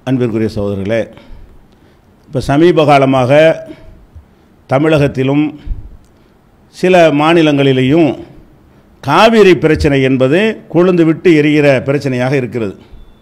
அன்பிற்குரிய சகோதரர்களே இப்போ சமீப காலமாக தமிழகத்திலும் சில மாநிலங்களிலேயும் காவிரி பிரச்சனை என்பது கொழுந்து விட்டு எரிகிற பிரச்சனையாக இருக்கிறது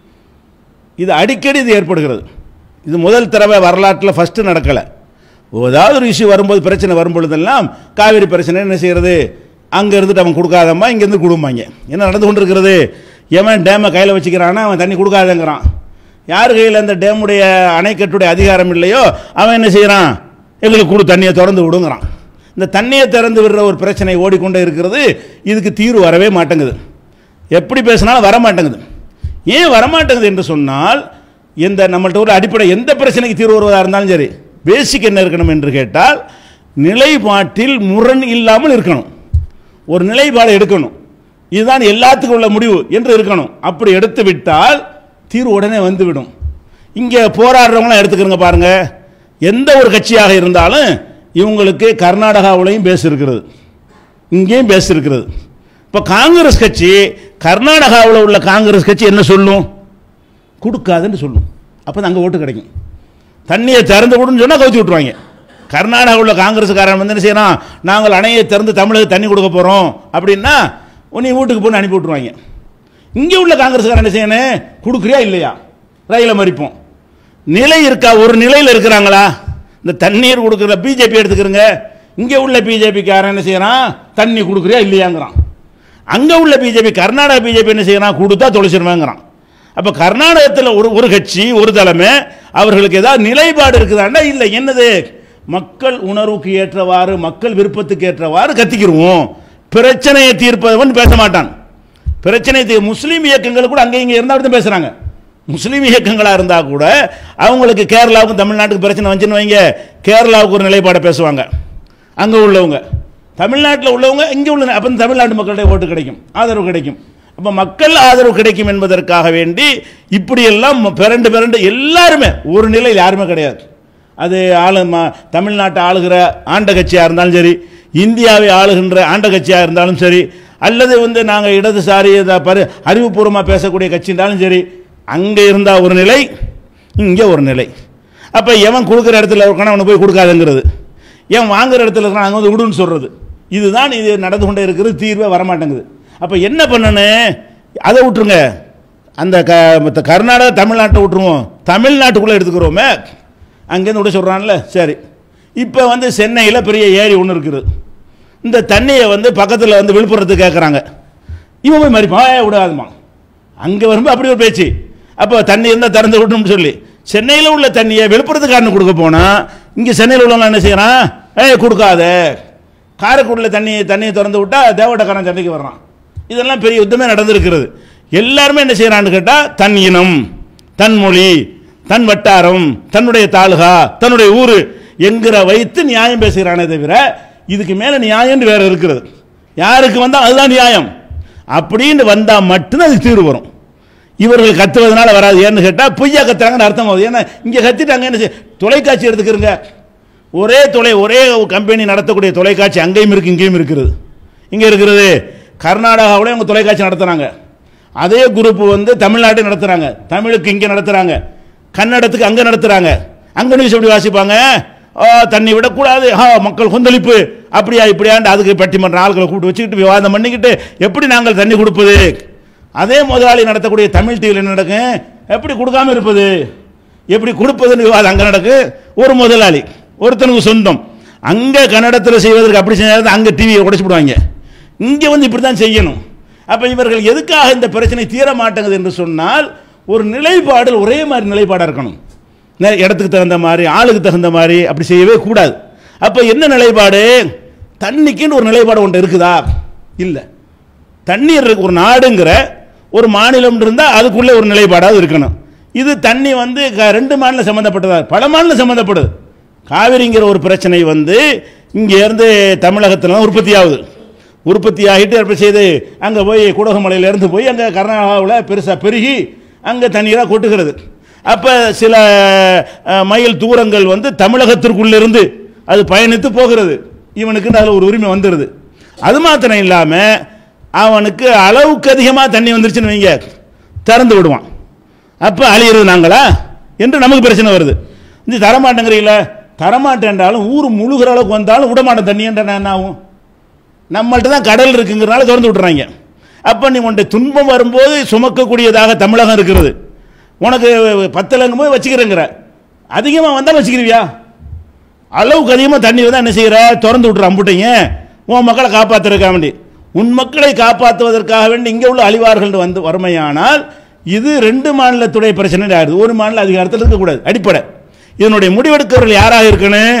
இது அடிக்கடி இது ஏற்படுகிறது இது முதல் தடவை வரலாற்றில் ஃபஸ்ட்டு நடக்கலை ஏதாவது ஒரு இஷ்யூ வரும்போது பிரச்சனை வரும்பொழுதெல்லாம் காவிரி பிரச்சனை என்ன செய்கிறது அங்கே இருந்துட்டு அவன் கொடுக்காதம்மா இங்கேருந்து கொடும்பாங்க என்ன நடந்து கொண்டிருக்கிறது எவன் டேமை கையில் வச்சுக்கிறானா அவன் தண்ணி கொடுக்காதங்கிறான் யார் கையில் அந்த டேமுடைய அணைக்கட்டுடைய அதிகாரம் இல்லையோ அவன் என்ன செய்கிறான் எங்களுக்கு கொடு தண்ணியை திறந்து விடுங்கிறான் இந்த தண்ணியை திறந்து விடுற ஒரு பிரச்சனை ஓடிக்கொண்டே இருக்கிறது இதுக்கு தீர்வு வரவே மாட்டேங்குது எப்படி பேசினாலும் வர மாட்டேங்குது ஏன் வரமாட்டேங்குது என்று சொன்னால் எந்த நம்மள்ட்ட ஒரு அடிப்படை எந்த பிரச்சனைக்கு தீர்வு வருவதாக இருந்தாலும் சரி பேசிக் என்ன இருக்கணும் என்று கேட்டால் நிலைப்பாட்டில் முரண் இல்லாமல் இருக்கணும் ஒரு நிலைப்பாடு எடுக்கணும் இதுதான் எல்லாத்துக்கும் உள்ள முடிவு என்று இருக்கணும் அப்படி எடுத்து விட்டால் தீர்வு உடனே வந்துவிடும் இங்கே போராடுறவங்களாம் எடுத்துக்கிறங்க பாருங்க எந்த ஒரு கட்சியாக இருந்தாலும் இவங்களுக்கு கர்நாடகாவிலையும் பேஸ் இருக்கிறது இங்கேயும் பேஸ் இருக்கிறது இப்போ காங்கிரஸ் கட்சி கர்நாடகாவில் உள்ள காங்கிரஸ் கட்சி என்ன சொல்லும் கொடுக்காதுன்னு சொல்லும் அப்போ தான் அங்கே ஓட்டு கிடைக்கும் தண்ணியை திறந்து கொடுன்னு சொன்னால் கவுத்தி விட்ருவாங்க கர்நாடகாவில் உள்ள காங்கிரஸ்காரன் வந்து என்ன செய்யணும் நாங்கள் அணையை திறந்து தமிழக தண்ணி கொடுக்க போகிறோம் அப்படின்னா நீ வீட்டுக்கு போய் அனுப்பி விட்ருவாங்க இங்கே உள்ள காங்கிரஸ்காரன் என்ன செய்யணும் கொடுக்குறியா இல்லையா ரயிலை மறிப்போம் நிலை இருக்கா ஒரு நிலையில் இருக்கிறாங்களா இந்த தண்ணீர் கொடுக்குற பிஜேபி எடுத்துக்கிறங்க இங்கே உள்ள பிஜேபிக்காரன் என்ன செய்யறான் தண்ணி கொடுக்குறியா இல்லையாங்கிறான் அங்கே உள்ள பிஜேபி கர்நாடக பிஜேபி என்ன செய்யறான் கொடுத்தா தொலைச்சிருவேங்கிறான் அப்போ கர்நாடகத்தில் ஒரு ஒரு கட்சி ஒரு தலைமை அவர்களுக்கு ஏதாவது நிலைப்பாடு இருக்குதாண்டா இல்லை என்னது மக்கள் உணர்வுக்கு ஏற்றவாறு மக்கள் விருப்பத்துக்கு ஏற்றவாறு கத்திக்கிருவோம் பிரச்சனையை தீர்ப்பவன் பேச மாட்டான் பிரச்சனை தீ- முஸ்லீம் இயக்கங்கள் கூட அங்கே இங்கே இருந்தால் தான் பேசுகிறாங்க முஸ்லீம் இயக்கங்களாக இருந்தால் கூட அவங்களுக்கு கேரளாவுக்கும் தமிழ்நாட்டுக்கு பிரச்சனை வந்துச்சுன்னு வைங்க கேரளாவுக்கு ஒரு நிலைப்பாடை பேசுவாங்க அங்கே உள்ளவங்க தமிழ்நாட்டில் உள்ளவங்க இங்கே உள்ள அப்போ தமிழ்நாட்டு மக்களுடைய ஓட்டு கிடைக்கும் ஆதரவு கிடைக்கும் அப்போ மக்கள் ஆதரவு கிடைக்கும் என்பதற்காக வேண்டி இப்படியெல்லாம் பிறண்டு பிறண்டு எல்லாருமே ஒரு நிலையில் யாருமே கிடையாது அது ஆளு ம- தமிழ்நாட்டை ஆளுகிற ஆண்ட கட்சியாக இருந்தாலும் சரி இந்தியாவை ஆளுகின்ற ஆண்ட கட்சியாக இருந்தாலும் சரி அல்லது வந்து நாங்கள் இடதுசாரி இத பரி அறிவுபூர்வமாக பேசக்கூடிய கட்சி இருந்தாலும் சரி அங்கே இருந்தால் ஒரு நிலை இங்கே ஒரு நிலை அப்போ எவன் கொடுக்குற இடத்துல இருக்கானோ அவனை போய் கொடுக்காதுங்கிறது ஏன் வாங்குற இடத்துல இருக்கான் அங்கே வந்து விடுன்னு சொல்கிறது இதுதான் இது நடந்து கொண்டே இருக்கிறது தீர்வே வரமாட்டேங்குது அப்போ என்ன பண்ணணும் அதை விட்டுருங்க அந்த க மத்த கர்நாடகா தமிழ்நாட்டை விட்டுருவோம் தமிழ்நாட்டுக்குள்ளே எடுத்துக்கிறோமே அங்கேருந்து விட சொல்கிறான்ல சரி இப்போ வந்து சென்னையில் பெரிய ஏரி ஒன்று இருக்குது இந்த தண்ணியை வந்து பக்கத்தில் வந்து விழுப்புரத்துக்கு கேட்குறாங்க இவன் போய் மறிப்பான் ஏ விடாதுமா அங்கே வரும்போது அப்படி ஒரு பேச்சு அப்போ தண்ணி இருந்தால் திறந்து விடணும்னு சொல்லி சென்னையில் உள்ள தண்ணியை விழுப்புரத்துக்காரனு கொடுக்க போனால் இங்கே சென்னையில் உள்ளவங்க என்ன செய்யறான் ஏய் கொடுக்காத காரைக்குடியில் தண்ணி தண்ணியை திறந்து விட்டா தேவட்டக்காரன் சண்டைக்கு வர்றான் இதெல்லாம் பெரிய யுத்தமே நடந்திருக்கிறது எல்லாருமே என்ன செய்யறான்னு கேட்டால் தன் இனம் தன் மொழி தன் வட்டாரம் தன்னுடைய தாலுகா தன்னுடைய ஊர் என்கிற வைத்து நியாயம் பேசுகிறானே தவிர இதுக்கு மேலே நியாயம்னு வேற இருக்கிறது யாருக்கு வந்தால் அதுதான் நியாயம் அப்படின்னு வந்தால் மட்டும்தான் அது தீர்வு வரும் இவர்கள் கத்துவதனால வராது ஏன்னு கேட்டால் பொய்யா கத்துறாங்கன்னு அர்த்தம் ஆகுது ஏன்னா இங்கே கத்திட்டாங்க என்ன செய்ய தொலைக்காட்சி எடுத்துக்கிறங்க ஒரே தொலை ஒரே கம்பெனி நடத்தக்கூடிய தொலைக்காட்சி அங்கேயும் இருக்கு இங்கேயும் இருக்கிறது இங்கே இருக்கிறது கர்நாடகாவிலே அவங்க தொலைக்காட்சி நடத்துகிறாங்க அதே குரூப் வந்து தமிழ்நாட்டை நடத்துகிறாங்க தமிழுக்கு இங்கே நடத்துகிறாங்க கன்னடத்துக்கு அங்கே நடத்துகிறாங்க அங்கே நியூஸ் எப்படி வாசிப்பாங்க ஆ, தண்ணி விடக்கூடாது ஆ மக்கள் கொந்தளிப்பு அப்படியா இப்படியாண்டு அதுக்கு பட்டிமன்ற ஆட்களை கூப்பிட்டு வச்சுக்கிட்டு விவாதம் பண்ணிக்கிட்டு எப்படி நாங்கள் தண்ணி கொடுப்பது அதே முதலாளி நடத்தக்கூடிய தமிழ் டிவியில் என்ன நடக்கும் எப்படி கொடுக்காம இருப்பது எப்படி கொடுப்பதுன்னு விவாதம் அங்கே நடக்கு ஒரு முதலாளி ஒருத்தனுக்கு சொந்தம் அங்கே கன்னடத்தில் செய்வதற்கு அப்படி செஞ்சால் அங்கே டிவியை உடைச்சு விடுவாங்க இங்கே வந்து இப்படி தான் செய்யணும் அப்போ இவர்கள் எதுக்காக இந்த பிரச்சனை தீர மாட்டேங்குது என்று சொன்னால் ஒரு நிலைப்பாடு ஒரே மாதிரி நிலைப்பாடாக இருக்கணும் நே- இடத்துக்கு தகுந்த மாதிரி ஆளுக்கு தகுந்த மாதிரி அப்படி செய்யவே கூடாது அப்போ என்ன நிலைப்பாடு தண்ணிக்குன்னு ஒரு நிலைப்பாடு ஒன்று இருக்குதா இல்லை தண்ணீர் இருக்கு ஒரு நாடுங்கிற ஒரு மாநிலம் இருந்தால் அதுக்குள்ளே ஒரு நிலைப்பாடாவது இருக்கணும் இது தண்ணி வந்து க- ரெண்டு மாநிலம் சம்மந்தப்பட்டதா பல மாநிலம் சம்மந்தப்படுது காவிரிங்கிற ஒரு பிரச்சனை வந்து இங்கே இருந்து தமிழகத்தில் தான் உற்பத்தி ஆகுது உற்பத்தி ஆகிட்டு அப்படி செய்து அங்கே போய் குடகுமலையிலேருந்து போய் அங்கே கர்நாடகாவில் பெருசாக பெருகி அங்கே தண்ணீராக கொட்டுகிறது அப்போ சில அஹ், மைல் தூரங்கள் வந்து தமிழகத்திற்குள்ளிருந்து அது பயணித்து போகிறது இவனுக்கு அதில் ஒரு உரிமை வந்துடுது அது மாத்திரம் இல்லாமல் அவனுக்கு அளவுக்கு அதிகமாக தண்ணி வந்துருச்சுன்னு வைங்க திறந்து விடுவான் அப்போ அழியிறது நாங்களா என்று நமக்கு பிரச்சனை வருது இந்த தரமாட்டேங்கிறீங்கள தரமாட்டேன்றாலும் ஊர் முழுகிற அளவுக்கு வந்தாலும் விடமாட்டேன் தண்ணி என்ற என்ன ஆகும் நம்மள்ட்ட தான் கடல் இருக்குங்கிறனால திறந்து விட்டுறாங்க அப்போ நீ உன்னுடைய துன்பம் வரும்போது சுமக்கக்கூடியதாக தமிழகம் இருக்கிறது உனக்கு பத்தலங்கும் போது வச்சுக்கிறேங்கிற அதிகமாக வந்தால் வச்சுக்கிருவியா அளவுக்கு அதிகமாக தண்ணி வந்தால் என்ன செய்கிற திறந்து விட்டுற அம்புட்டைங்க உன் மக்களை காப்பாற்றுறதுக்காக வேண்டி உன் மக்களை காப்பாற்றுவதற்காக வேண்டி இங்கே உள்ள அழிவார்கள் வந்து வறுமையானால் இது ரெண்டு மாநிலத்துடைய பிரச்சனை ஆகுது ஒரு மாநில அதிகாரத்தில் இருக்கக்கூடாது அடிப்படை இதனுடைய முடிவெடுக்கிறவர்கள் யாராக இருக்கணும்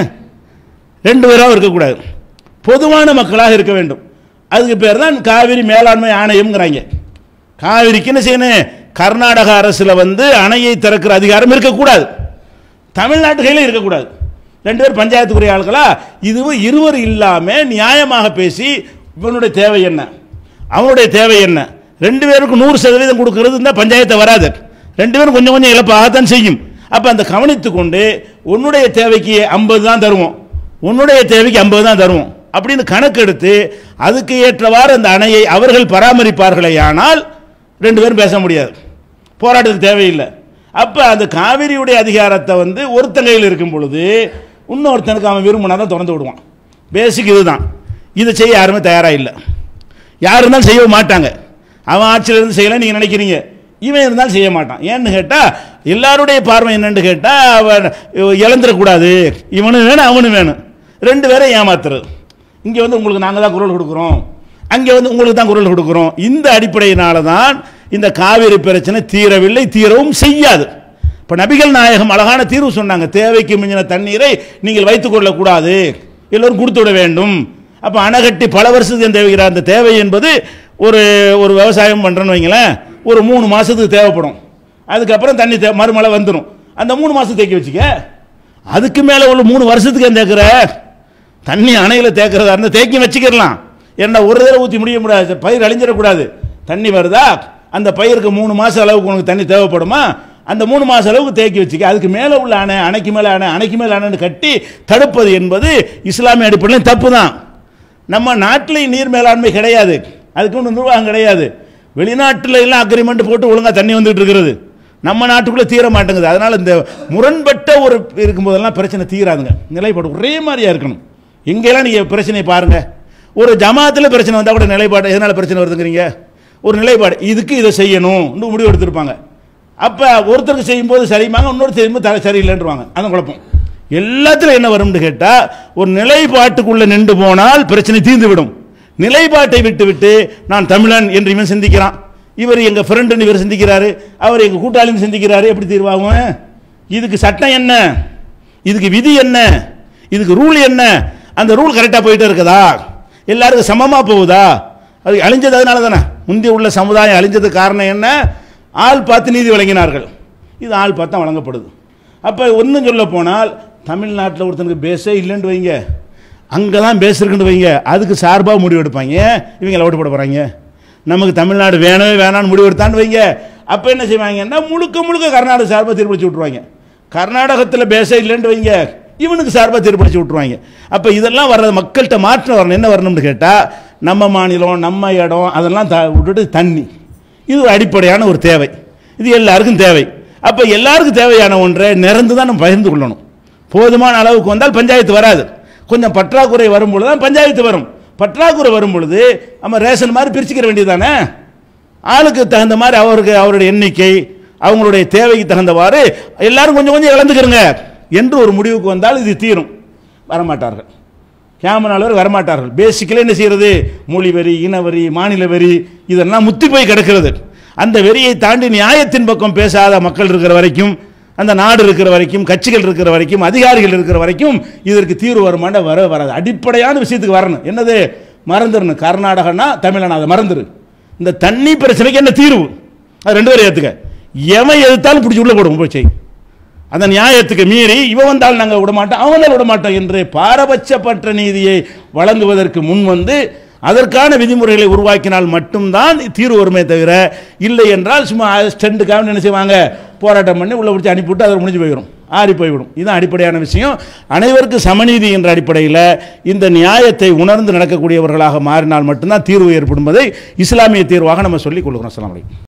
ரெண்டு பேராகவும் இருக்கக்கூடாது பொதுவான மக்களாக இருக்க வேண்டும் அதுக்கு பேர் தான் காவிரி மேலாண்மை ஆணையம்ங்கிறாங்க காவிரிக்கு என்ன செய்யணும் கர்நாடக அரசில் வந்து அணையை திறக்கிற அதிகாரம் இருக்கக்கூடாது தமிழ்நாட்டு கையில் இருக்கக்கூடாது ரெண்டு பேர் பஞ்சாயத்துக்குரிய ஆட்களா இதுவும் இருவர் இல்லாமல் நியாயமாக பேசி இவனுடைய தேவை என்ன அவனுடைய தேவை என்ன ரெண்டு பேருக்கும் நூறு சதவீதம் கொடுக்கறது இந்த பஞ்சாயத்தை வராது ரெண்டு பேரும் கொஞ்சம் கொஞ்சம் இழப்பாகத்தான் செய்யும் அப்போ அந்த கவனித்து கொண்டு உன்னுடைய தேவைக்கு ஐம்பது தான் தருவோம் உன்னுடைய தேவைக்கு ஐம்பது தான் தருவோம் அப்படின்னு கணக்கெடுத்து அதுக்கு ஏற்றவாறு அந்த அணையை அவர்கள் பராமரிப்பார்களே ஆனால் ரெண்டு பேரும் பேச முடியாது போராட்டத்துக்கு தேவையில்லை அப்போ அந்த காவிரியுடைய அதிகாரத்தை வந்து ஒருத்தன் கையில் இருக்கும் பொழுது இன்னொருத்தனுக்கு அவன் விரும்பினா தான் திறந்து விடுவான் பேசிக் இதுதான் இதை செய்ய யாருமே தயாராக இல்லை யார் இருந்தாலும் செய்ய மாட்டாங்க அவன் ஆட்சியில் இருந்து செய்யலை நீங்கள் நினைக்கிறீங்க இவன் இருந்தாலும் செய்ய மாட்டான் ஏன்னு கேட்டால் எல்லாருடைய பார்வை என்னன்னு கேட்டால் அவன் இழந்துடக்கூடாது இவனும் வேணும் அவனும் வேணும் ரெண்டு பேரும் ஏமாத்துறது இங்கே வந்து உங்களுக்கு நாங்கள் தான் குரல் கொடுக்குறோம் அங்கே வந்து உங்களுக்கு தான் குரல் கொடுக்குறோம் இந்த அடிப்படையினால தான் இந்த காவிரி பிரச்சனை தீரவில்லை தீரவும் செய்யாது இப்போ நபிகள் நாயகம் அழகான தீர்வு சொன்னாங்க தேவைக்கு மிஞ்சின தண்ணீரை நீங்கள் வைத்துக் கொள்ளக்கூடாது எல்லோரும் கொடுத்து விட வேண்டும் அப்போ அணைகட்டி பல வருஷத்துக்கு தேவைகிற அந்த தேவை என்பது ஒரு ஒரு விவசாயம் பண்ணுறேன்னு வைங்களேன் ஒரு மூணு மாதத்துக்கு தேவைப்படும் அதுக்கப்புறம் தண்ணி தே மறுமழை வந்துடும் அந்த மூணு மாதத்துக்கு தேக்கி வச்சுக்க அதுக்கு மேலே உள்ள மூணு வருஷத்துக்கு ஏன் தேக்கிற தண்ணி அணையில் தேக்கிறதா இருந்தால் தேக்கி வச்சுக்கிடலாம் ஏன்னா ஒரு தடவை ஊற்றி முடிய முடியாது பயிர் அழிஞ்சிடக்கூடாது தண்ணி வருதா அந்த பயிருக்கு மூணு மாதம் அளவுக்கு உனக்கு தண்ணி தேவைப்படுமா அந்த மூணு மாதம் அளவுக்கு தேக்கி வச்சுக்க அதுக்கு மேலே உள்ள அணை அணைக்கு மேலே அணை அணைக்கு மேலே அணைன்னு கட்டி தடுப்பது என்பது இஸ்லாமிய அடிப்படையில் தப்பு தான் நம்ம நாட்டில் நீர் மேலாண்மை கிடையாது அதுக்கு ஒன்றும் நிர்வாகம் கிடையாது வெளிநாட்டில் எல்லாம் அக்ரிமெண்ட் போட்டு ஒழுங்காக தண்ணி வந்துட்டு இருக்கிறது நம்ம நாட்டுக்குள்ளே தீர மாட்டேங்குது அதனால் இந்த முரண்பட்ட ஒரு இருக்கும்போதெல்லாம் பிரச்சனை தீராதுங்க நிலைப்பாடு ஒரே மாதிரியா இருக்கணும் எங்கெல்லாம் நீங்கள் பிரச்சனையை பாருங்கள் ஒரு ஜமாத்தில் பிரச்சனை வந்தால் கூட நிலைப்பாடு எதனால் பிரச்சனை வருதுங்கிறீங்க ஒரு நிலைப்பாடு இதுக்கு இதை செய்யணும் இன்னும் முடிவு எடுத்திருப்பாங்க அப்போ ஒருத்தருக்கு செய்யும்போது சரிம்பாங்க இன்னொரு செய்யும்போது தர சரியில்லைன்றவாங்க அதான் குழப்பம் எல்லாத்துலையும் என்ன வரும்னு கேட்டால் ஒரு நிலைப்பாட்டுக்குள்ளே நின்று போனால் பிரச்சனை தீர்ந்து விடும் நிலைப்பாட்டை விட்டு விட்டு நான் தமிழன் என்று இவன் சிந்திக்கிறான் இவர் எங்கள் ஃப்ரெண்டுன்னு இவர் சிந்திக்கிறாரு அவர் எங்கள் கூட்டாளின்னு சிந்திக்கிறாரு எப்படி தீர்வாகும் இதுக்கு சட்டம் என்ன இதுக்கு விதி என்ன இதுக்கு ரூல் என்ன அந்த ரூல் கரெக்டாக போயிட்டு இருக்குதா எல்லாருக்கும் சமமாக போகுதா அது அழிஞ்சது அதனால தானே முந்தைய உள்ள சமுதாயம் அழிஞ்சது காரணம் என்ன ஆள் பார்த்து நீதி வழங்கினார்கள் இது ஆள் பார்த்து தான் வழங்கப்படுது அப்போ ஒன்றும் சொல்ல போனால் தமிழ்நாட்டில் ஒருத்தனுக்கு பேஸே இல்லைன்னு வைங்க அங்கே தான் பேஸ் இருக்குன்னு வைங்க அதுக்கு சார்பாக முடிவு எடுப்பாங்க இவங்க ஓட்டு போட போகிறாங்க நமக்கு தமிழ்நாடு வேணவே வேணான்னு முடிவு எடுத்தான்னு வைங்க அப்போ என்ன செய்வாங்கன்னா முழுக்க முழுக்க கர்நாடக சார்பாக தீர்ப்பளிச்சு விட்ருவாங்க கர்நாடகத்தில் பேஸே இல்லைன்னு வைங்க இவனுக்கு சார்பாக தீர்ப்பளிச்சு விட்ருவாங்க அப்போ இதெல்லாம் வர்றது மக்கள்கிட்ட மாற்றம் வரணும் என்ன வரணும்னு கேட்டால் நம்ம மாநிலம் நம்ம இடம் அதெல்லாம் த விட்டுட்டு தண்ணி இது ஒரு அடிப்படையான ஒரு தேவை இது எல்லாருக்கும் தேவை அப்போ எல்லாருக்கும் தேவையான ஒன்றை நிறந்து தான் நம்ம பகிர்ந்து கொள்ளணும் போதுமான அளவுக்கு வந்தால் பஞ்சாயத்து வராது கொஞ்சம் பற்றாக்குறை வரும்பொழுது தான் பஞ்சாயத்து வரும் பற்றாக்குறை வரும் பொழுது நம்ம ரேஷன் மாதிரி பிரிச்சுக்கிற வேண்டியதானே ஆளுக்கு தகுந்த மாதிரி அவருக்கு அவருடைய எண்ணிக்கை அவங்களுடைய தேவைக்கு தகுந்தவாறு எல்லாரும் கொஞ்சம் கொஞ்சம் இழந்துக்கிறங்க என்று ஒரு முடிவுக்கு வந்தால் இது தீரும் வரமாட்டார்கள் கேமராவில் வரமாட்டார்கள் பேசிக்கலி என்ன செய்கிறது மொழி வரி இனவரி மாநில வரி இதெல்லாம் முத்தி போய் கிடக்கிறது அந்த வெறியை தாண்டி நியாயத்தின் பக்கம் பேசாத மக்கள் இருக்கிற வரைக்கும் அந்த நாடு இருக்கிற வரைக்கும் கட்சிகள் இருக்கிற வரைக்கும் அதிகாரிகள் இருக்கிற வரைக்கும் இதற்கு தீர்வு வருமாண்ட வர வராது அடிப்படையான விஷயத்துக்கு வரணும் என்னது மறந்துடணும் கர்நாடகனா தமிழனா அதை மறந்துரு இந்த தண்ணி பிரச்சனைக்கு என்ன தீர்வு அது ரெண்டு பேரும் ஏற்றுக்க எவன் எதிர்த்தாலும் பிடிச்சி உள்ள போடுவோம் போய் செய் அந்த நியாயத்துக்கு மீறி இவன் வந்தால் நாங்கள் விட மாட்டோம் அவன் விட மாட்டோம் என்று பாரபட்சப்பட்ட நீதியை வழங்குவதற்கு முன் வந்து அதற்கான விதிமுறைகளை உருவாக்கினால் மட்டும்தான் தீர்வு வருமே தவிர இல்லை என்றால் சும்மா ஸ்டெண்டுக்காக என்ன செய்வாங்க போராட்டம் பண்ணி உள்ள பிடிச்சி அனுப்பிவிட்டு அதை முடிஞ்சு போயிடும் ஆறி போய்விடும் இதுதான் அடிப்படையான விஷயம் அனைவருக்கும் சமநீதி என்ற அடிப்படையில் இந்த நியாயத்தை உணர்ந்து நடக்கக்கூடியவர்களாக மாறினால் மட்டும்தான் தீர்வு ஏற்படும்பதை இஸ்லாமிய தீர்வாக நம்ம சொல்லிக் கொள்கிறோம் அஸ்ஸலாமு அலைக்கும்